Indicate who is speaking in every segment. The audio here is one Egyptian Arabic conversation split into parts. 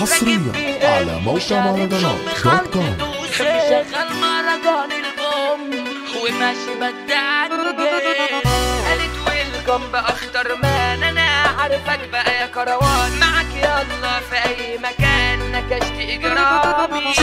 Speaker 1: حصريا على موقع مهرجانات دوت كوم
Speaker 2: شغال مهرجان البوم وماشي بدعني قالت ويلكم باخطر مان انا عارفك بقى يا كروان معك يلا في اي مكان نكشت اجرامي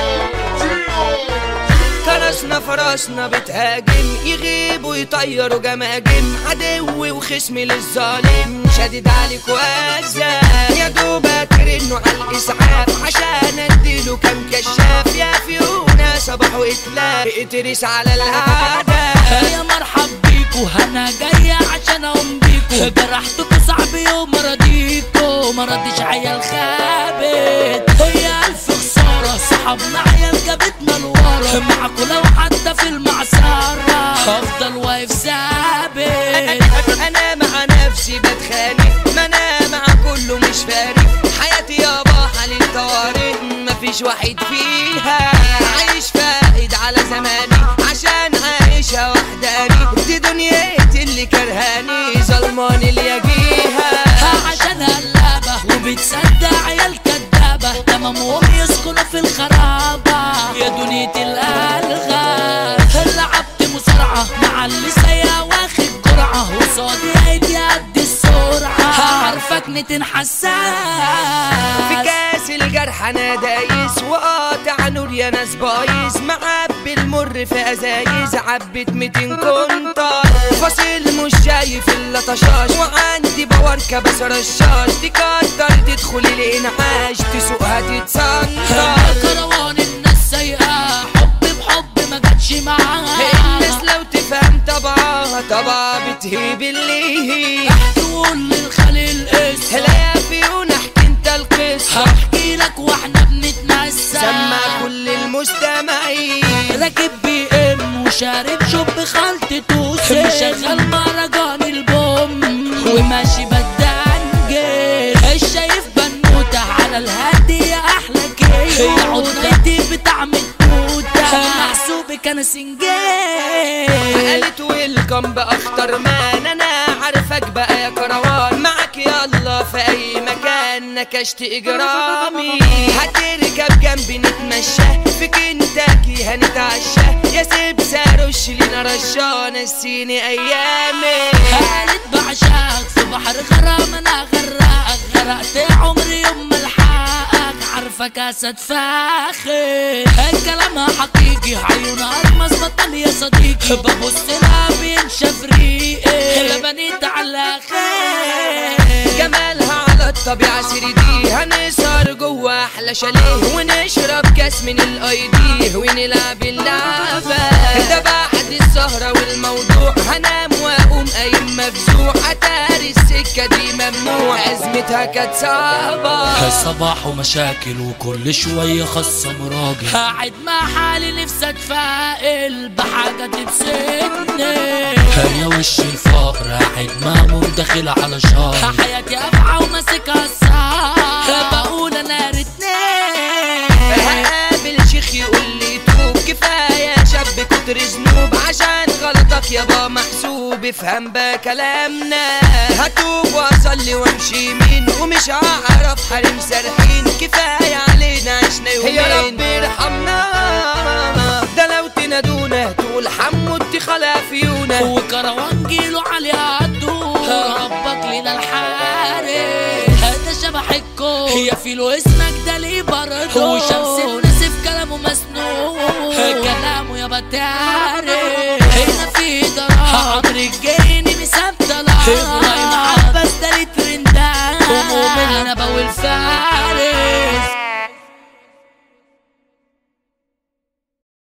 Speaker 2: كرسنا فرسنا بتهاجم يغيب ويطيروا جماجم عدو وخصم للظالم شادد عليك واجزاء يا دوبك رنوا على الاسعاف عشان اديله كام كشاف يا فيونا صباح واتلاف اترس على الاعداء
Speaker 3: يا مرحب بيكو انا جاية عشان اقوم بيكو جرحتكو صعب يوم راضيكو ما ردش عيال خابت هي الف خسارة صحابنا عيال جابتنا لورا معاكو لو حتى في المعصرة هفضل واقف ثابت
Speaker 2: انا مع نفسي بتخانق ما انا مع كله مش فارق حياتي يابا حال الطوارئ مفيش واحد فيها عايش فائد على زماني عشان عايشها وحداني دي دنيتي اللي كرهاني ظلمان اللي يجيها
Speaker 3: عشان هلابة وبتصدق عيال كدابة تمامهم يسكنوا في الخرابة يا دنيا الألغام لعبت مصارعة مع اللي سايق واخد جرعة وصادي هيدي قد السرعة عارفك نتن
Speaker 2: في
Speaker 3: حساس
Speaker 2: كاس الجرح انا دايس وقاطع نور يا ناس بايظ معبي المر في ازايز عبت 200 كونتر فاصل مش شايف الا طشاش وعندي بوركة بس رشاش تكتر تدخل الانعاش تسوقها تتصنطر
Speaker 3: كروان الناس سايقة حب بحب ما جاتش معاها
Speaker 2: الناس لو تفهم طبعها طبعا بتهيب اللي هي
Speaker 3: تقول للخليل اسم
Speaker 2: هلا يا فيونا احكي انت القصة
Speaker 3: هحكي لك واحنا بنتمسك
Speaker 2: سمع كل المستمعين
Speaker 3: راكب بي ام وشارب شوب خالتته مشغل مهرجان البوم وماشي بدنجل الشايف بنوتة على الهادي يا احلى كيف هي عضلتي بطعم التوتة محسوبك انا سنجل
Speaker 2: قالت ويلكم باخطر مان انا عارفك بقى يا كروان معك يلا في اي مكان نكشت اجرامي هتركب جنبي نتمشى في كنتاكي هنتعشى يا سبسة رش لينا رشان السيني ايامي
Speaker 3: قالت بعشقك في بحر غرام انا غرقك غرقت عمري يوم ما الحقك عارفك اسد فاخر كلامها حقيقي عيونها المس بطل يا صديقي ببص لها بينشف ريقي لبنيت على خير
Speaker 2: جمالها على الطبيعة سردي هنسهر جوا أحلى شاليه ونشرب كاس من الأيدي ونلعب اللعبة ده بعد السهرة والموضوع هنام وأقوم قايم مفزوع أتاري السكة دي ممنوع أزمتها كانت صعبة
Speaker 3: صباح ومشاكل وكل شوية خصم راجل قاعد مع حالي نفسي اتفائل بحاجة تبسطني هي وش الفقر قاعد مهموم داخل على شهر حياتي افعى وماسكها الصعب بقول انا ريتني
Speaker 2: هقابل شيخ يقول لي توب كفاية شاب كتر ذنوب عشان غلطك يابا محسوب افهم بقى كلامنا هتوب واصلي وامشي يمين ومش هعرف حريم سارحين كفاية علينا عشنا يومين يا رب ارحمنا ده لو تنادونا تقول حمودتي خلافيونا
Speaker 3: وكروان جيله علي عدو ربك لنا الحارس هذا شبح الكون هي فيلو اسمك ده ليه برضه وشمس الناس في كلامه مسنون كلامه يا بتعرف هنا في ضرار عمري الجايني مسبتلة